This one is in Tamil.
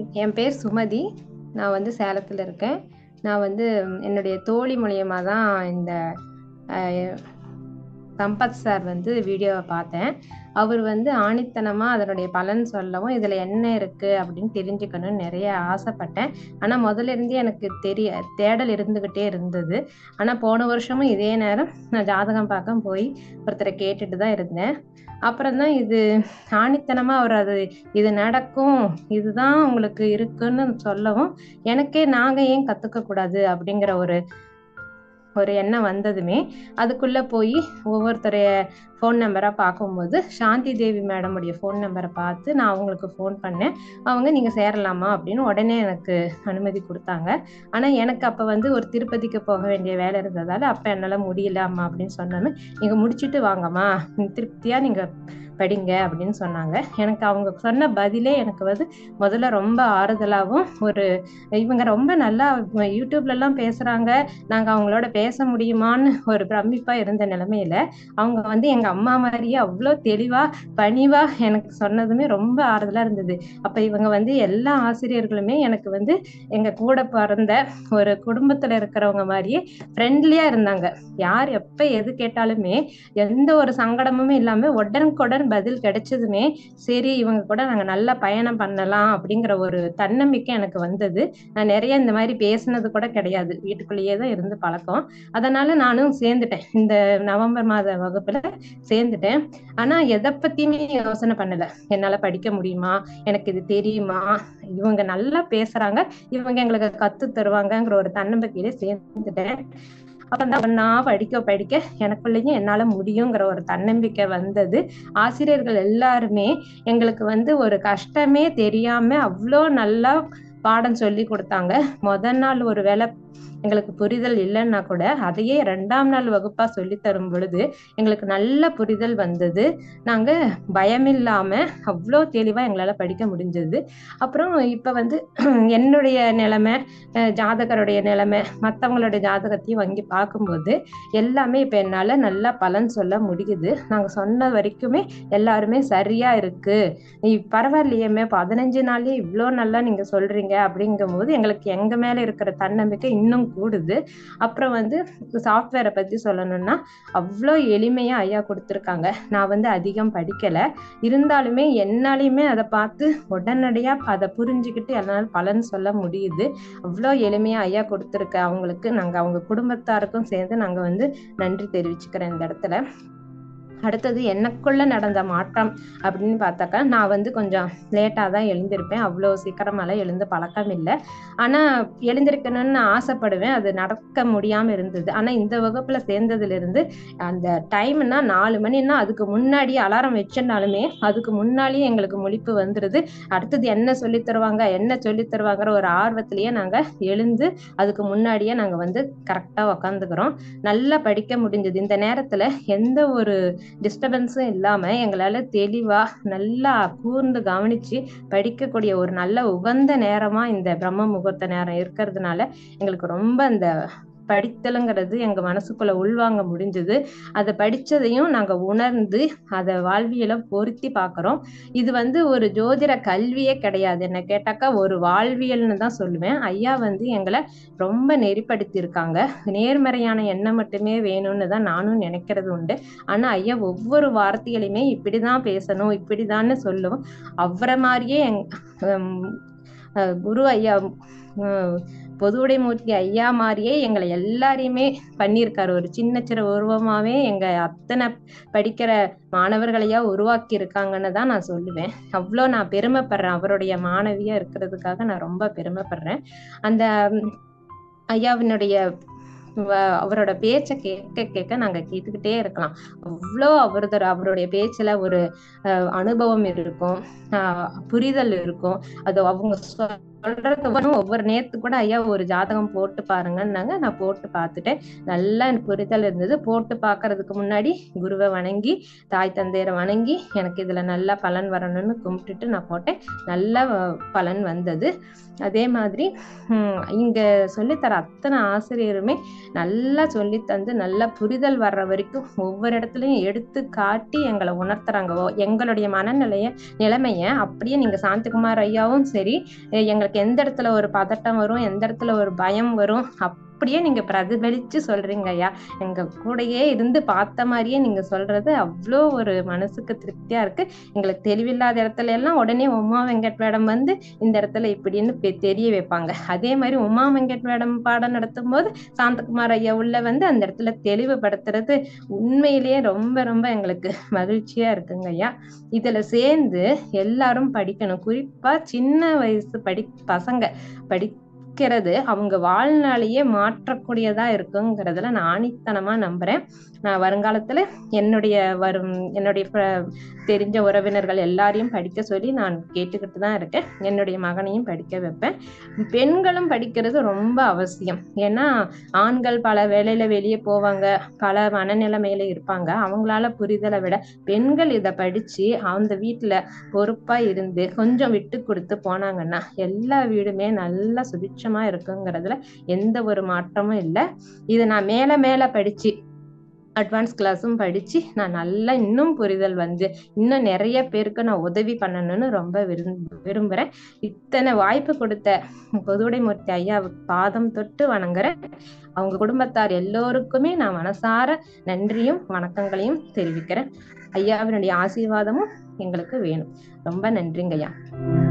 என் பேர் சுமதி நான் வந்து சேலத்தில் இருக்கேன் நான் வந்து என்னுடைய தோழி மூலியமாக தான் இந்த அஹ், சம்பத் சார் வந்து வீடியோவை பார்த்தேன் அவர் வந்து ஆணித்தனமாக அதனுடைய பலன் சொல்லவும் இதில் என்ன இருக்குது அப்படின்னு தெரிஞ்சுக்கணும்னு நிறைய ஆசைப்பட்டேன் ஆனால் முதல்ல இருந்தே எனக்கு தெரிய தேடல் இருந்துக்கிட்டே இருந்தது ஆனால் போன வருஷமும் இதே நேரம் நான் ஜாதகம் பார்க்க போய் ஒருத்தரை கேட்டுட்டு தான் இருந்தேன் அப்புறம் தான் இது ஆணித்தனமாக அவர் அது இது நடக்கும் இதுதான் உங்களுக்கு இருக்குன்னு சொல்லவும் எனக்கே நாங்கள் ஏன் கற்றுக்க கூடாது அப்படிங்கிற ஒரு ஒரு எண்ணம் வந்ததுமே அதுக்குள்ளே போய் ஒவ்வொருத்தரைய ஃபோன் நம்பராக பார்க்கும்போது சாந்தி தேவி மேடமுடைய ஃபோன் நம்பரை பார்த்து நான் அவங்களுக்கு ஃபோன் பண்ணேன் அவங்க நீங்கள் சேரலாமா அப்படின்னு உடனே எனக்கு அனுமதி கொடுத்தாங்க ஆனால் எனக்கு அப்போ வந்து ஒரு திருப்பதிக்கு போக வேண்டிய வேலை இருந்ததால் அப்போ என்னால் முடியல அம்மா அப்படின்னு சொன்னோன்னு நீங்கள் முடிச்சுட்டு வாங்கம்மா திருப்தியாக நீங்கள் படிங்க அப்படின்னு சொன்னாங்க எனக்கு அவங்க சொன்ன பதிலே எனக்கு வந்து முதல்ல ரொம்ப ஆறுதலாகவும் ஒரு இவங்க ரொம்ப நல்லா யூடியூப்லலாம் பேசுகிறாங்க நாங்கள் அவங்களோட பேச முடியுமான்னு ஒரு பிரமிப்பாக இருந்த நிலமையில அவங்க வந்து எங்கள் அம்மா மாதிரியே அவ்வளோ தெளிவாக பணிவாக எனக்கு சொன்னதுமே ரொம்ப ஆறுதலாக இருந்தது அப்போ இவங்க வந்து எல்லா ஆசிரியர்களுமே எனக்கு வந்து எங்கள் கூட பிறந்த ஒரு குடும்பத்தில் இருக்கிறவங்க மாதிரியே ஃப்ரெண்ட்லியாக இருந்தாங்க யார் எப்போ எது கேட்டாலுமே எந்த ஒரு சங்கடமுமே இல்லாமல் உடனுக்குடன் பதில் கிடைச்சதுமே சரி இவங்க கூட நாங்கள் நல்லா பயணம் பண்ணலாம் அப்படிங்கிற ஒரு தன்னம்பிக்கை எனக்கு வந்தது நான் நிறைய இந்த மாதிரி பேசுனது கூட கிடையாது வீட்டுக்குள்ளேயே தான் இருந்து பழக்கம் அதனால நானும் சேர்ந்துட்டேன் இந்த நவம்பர் மாத வகுப்புல சேர்ந்துட்டேன் ஆனா எதை பத்தியுமே யோசனை பண்ணல என்னால படிக்க முடியுமா எனக்கு இது தெரியுமா இவங்க நல்லா பேசுறாங்க இவங்க எங்களுக்கு கத்து தருவாங்கங்கிற ஒரு தன்னம்பிக்கையில சேர்ந்துட்டேன் அப்பதான் நான் படிக்க படிக்க எனக்குள்ளேயும் என்னால முடியுங்கிற ஒரு தன்னம்பிக்கை வந்தது ஆசிரியர்கள் எல்லாருமே எங்களுக்கு வந்து ஒரு கஷ்டமே தெரியாம அவ்வளோ நல்லா பாடம் சொல்லி கொடுத்தாங்க முதல் நாள் ஒரு வேலை எங்களுக்கு புரிதல் இல்லைன்னா கூட அதையே ரெண்டாம் நாள் வகுப்பா சொல்லி தரும் பொழுது எங்களுக்கு நல்ல புரிதல் வந்தது நாங்க பயமில்லாம அவ்வளோ தெளிவா எங்களால படிக்க முடிஞ்சது அப்புறம் இப்ப வந்து என்னுடைய நிலைமை அஹ் ஜாதகருடைய நிலைமை மற்றவங்களுடைய ஜாதகத்தையும் வாங்கி பார்க்கும்போது எல்லாமே இப்ப என்னால நல்லா பலன் சொல்ல முடியுது நாங்க சொன்ன வரைக்குமே எல்லாருமே சரியா இருக்கு நீ பரவாயில்லையேமே பதினஞ்சு நாள்லயே இவ்வளோ நல்லா நீங்க சொல்றீங்க அப்படிங்கும் போது எங்களுக்கு எங்க மேல இருக்கிற தன்னம்பிக்கை இன்னும் கூடுது அப்புறம் வந்து சாஃப்ட்வேரை பத்தி சொல்லணும்னா அவ்வளோ எளிமையா ஐயா கொடுத்துருக்காங்க நான் வந்து அதிகம் படிக்கல இருந்தாலுமே என்னாலையுமே அதை பார்த்து உடனடியா அதை புரிஞ்சுக்கிட்டு என்னால் பலன் சொல்ல முடியுது அவ்வளோ எளிமையா ஐயா கொடுத்துருக்க அவங்களுக்கு நாங்க அவங்க குடும்பத்தாருக்கும் சேர்ந்து நாங்க வந்து நன்றி தெரிவிச்சுக்கிறேன் இந்த இடத்துல அடுத்தது எனக்குள்ள நடந்த மாற்றம் அப்படின்னு பார்த்தாக்கா நான் வந்து கொஞ்சம் லேட்டாக தான் எழுந்திருப்பேன் அவ்வளோ சீக்கிரமாலாம் எழுந்து பழக்கம் இல்லை ஆனால் எழுந்திருக்கணும்னு ஆசைப்படுவேன் அது நடக்க முடியாமல் இருந்தது ஆனால் இந்த வகுப்பில் சேர்ந்ததுலேருந்து அந்த டைம்னா நாலு மணின்னா அதுக்கு முன்னாடி அலாரம் வச்சுனாலுமே அதுக்கு முன்னாடியே எங்களுக்கு முழிப்பு வந்துடுது அடுத்தது என்ன சொல்லித் தருவாங்க என்ன சொல்லித் தருவாங்கிற ஒரு ஆர்வத்திலேயே நாங்கள் எழுந்து அதுக்கு முன்னாடியே நாங்கள் வந்து கரெக்டாக உக்காந்துக்கிறோம் நல்லா படிக்க முடிஞ்சது இந்த நேரத்தில் எந்த ஒரு டிஸ்டர்பன்ஸும் இல்லாம எங்களால தெளிவா நல்லா கூர்ந்து கவனிச்சு படிக்கக்கூடிய ஒரு நல்ல உகந்த நேரமா இந்த பிரம்ம முகூர்த்த நேரம் இருக்கிறதுனால எங்களுக்கு ரொம்ப அந்த படித்தலுங்கிறது எங்க மனசுக்குள்ள உள்வாங்க முடிஞ்சது அதை படிச்சதையும் நாங்க உணர்ந்து அதை வாழ்வியல பொருத்தி பார்க்கிறோம் இது வந்து ஒரு ஜோதிட கல்வியே கிடையாது என்ன கேட்டாக்கா ஒரு வாழ்வியல்னு தான் சொல்லுவேன் ஐயா வந்து எங்களை ரொம்ப நெறிப்படுத்தி இருக்காங்க நேர்மறையான எண்ணம் மட்டுமே வேணும்னு தான் நானும் நினைக்கிறது உண்டு ஆனா ஐயா ஒவ்வொரு வார்த்தைகளையுமே இப்படிதான் பேசணும் இப்படிதான்னு சொல்லும் அவரை மாதிரியே எங் ஹம், அஹ் குரு ஐயா ஹம், பொதுவுடைமூர்த்தி ஐயா மாதிரியே எங்களை எல்லாரையுமே பண்ணியிருக்காரு ஒரு சின்ன சின்ன உருவமாவே எங்க அத்தனை படிக்கிற மாணவர்களையா உருவாக்கி இருக்காங்கன்னு தான் நான் சொல்லுவேன் அவ்வளோ நான் பெருமைப்படுறேன் அவருடைய மாணவியா இருக்கிறதுக்காக நான் ரொம்ப பெருமைப்படுறேன் அந்த ம், ஐயாவினுடைய வ- அவரோட பேச்சை கேட்க கேட்க நாங்க கேட்டுக்கிட்டே இருக்கலாம் அவ்வளோ அவரது அவருடைய பேச்சுல ஒரு அஹ், அனுபவம் இருக்கும் ஆஹ், புரிதல் இருக்கும் அது அவங்க சொ- சொல்றது ஒவ்வொன்றும் ஒவ்வொரு நேத்து கூட ஐயா ஒரு ஜாதகம் போட்டு பாருங்கன்னாங்க நான் போட்டு பார்த்துட்டேன் நல்லா எனக்கு புரிதல் இருந்தது போட்டு பார்க்கறதுக்கு முன்னாடி குருவை வணங்கி தாய் தந்தையரை வணங்கி எனக்கு இதுல நல்ல பலன் வரணும்னு கும்பிட்டுட்டு நான் போட்டேன் நல்ல அஹ், பலன் வந்தது அதே மாதிரி ஹம், இங்க சொல்லித்தர அத்தனை ஆசிரியருமே நல்லா சொல்லி தந்து நல்லா புரிதல் வர்ற வரைக்கும் ஒவ்வொரு இடத்துலயும் எடுத்து காட்டி எங்களை உணர்த்துறாங்க ஓ, எங்களுடைய மனநிலைய நிலைமைய அப்படியே நீங்க சாந்திகுமார் ஐயாவும் சரி எ- எங்களுக்கு எந்த இடத்துல ஒரு பதட்டம் வரும் எந்த இடத்துல ஒரு பயம் வரும் அப்படியே நீங்க பிரதிபலிச்சு சொல்றீங்க ஐயா எங்க கூடயே இருந்து பார்த்த மாதிரியே நீங்க சொல்றது அவ்வளோ ஒரு மனசுக்கு திருப்தியா இருக்கு எங்களுக்கு தெளிவில்லாத இடத்துல எல்லாம் உடனே உமா வெங்கட் மேடம் வந்து இந்த இடத்துல இப்படின்னு பெ- தெரிய வைப்பாங்க அதே மாதிரி உமா வெங்கட் மேடம் பாடம் நடத்தும் போது சாந்தகுமார் ஐயா உள்ள வந்து அந்த இடத்துல தெளிவுபடுத்துறது உண்மையிலேயே ரொம்ப ரொம்ப எங்களுக்கு மகிழ்ச்சியா இருக்குங்க ஐயா இதுல சேர்ந்து எல்லாரும் படிக்கணும் குறிப்பா சின்ன வயசு படி பசங்க படிக்கிறது அவங்க வாழ்நாளையே மாற்றக்கூடியதா இருக்குங்கிறதுல நான் ஆணித்தனமா நம்புறேன் நான் வருங்காலத்துல என்னுடைய வரும் என்னுடைய fr- தெரிஞ்ச உறவினர்கள் எல்லாரையும் படிக்க சொல்லி நான் கேட்டுக்கிட்டு தான் இருக்கேன் என்னுடைய மகனையும் படிக்க வைப்பேன் பெண்களும் படிக்கிறது ரொம்ப அவசியம் ஏன்னா ஆண்கள் பல வேலையில வெளியே போவாங்க பல மனநிலைமையில இருப்பாங்க அவங்களால புரிதலை விட பெண்கள் இதை படிச்சு அந்த வீட்டுல பொறுப்பா இருந்து கொஞ்சம் விட்டு கொடுத்து போனாங்கன்னா எல்லா வீடுமே நல்லா சுபிட்சமா இருக்குங்கிறதுல எந்த ஒரு மாற்றமும் இல்லை இதை நான் மேல மேல படிச்சு அட்வான்ஸ் கிளாஸும் படிச்சு நான் நல்லா இன்னும் புரிதல் வந்து இன்னும் நிறைய பேருக்கு நான் உதவி பண்ணணும்னு ரொம்ப விரும்ப விரும்புறேன் இத்தனை வாய்ப்பு கொடுத்த பொதுவுடைமூர்த்தி ஐயாவுக்கு பாதம் தொட்டு வணங்குறேன் அவங்க குடும்பத்தார் எல்லோருக்குமே நான் மனசார நன்றியும் வணக்கங்களையும் தெரிவிக்கிறேன் ஐயாவினுடைய ஆசீர்வாதமும் எங்களுக்கு வேணும் ரொம்ப நன்றிங்க ஐயா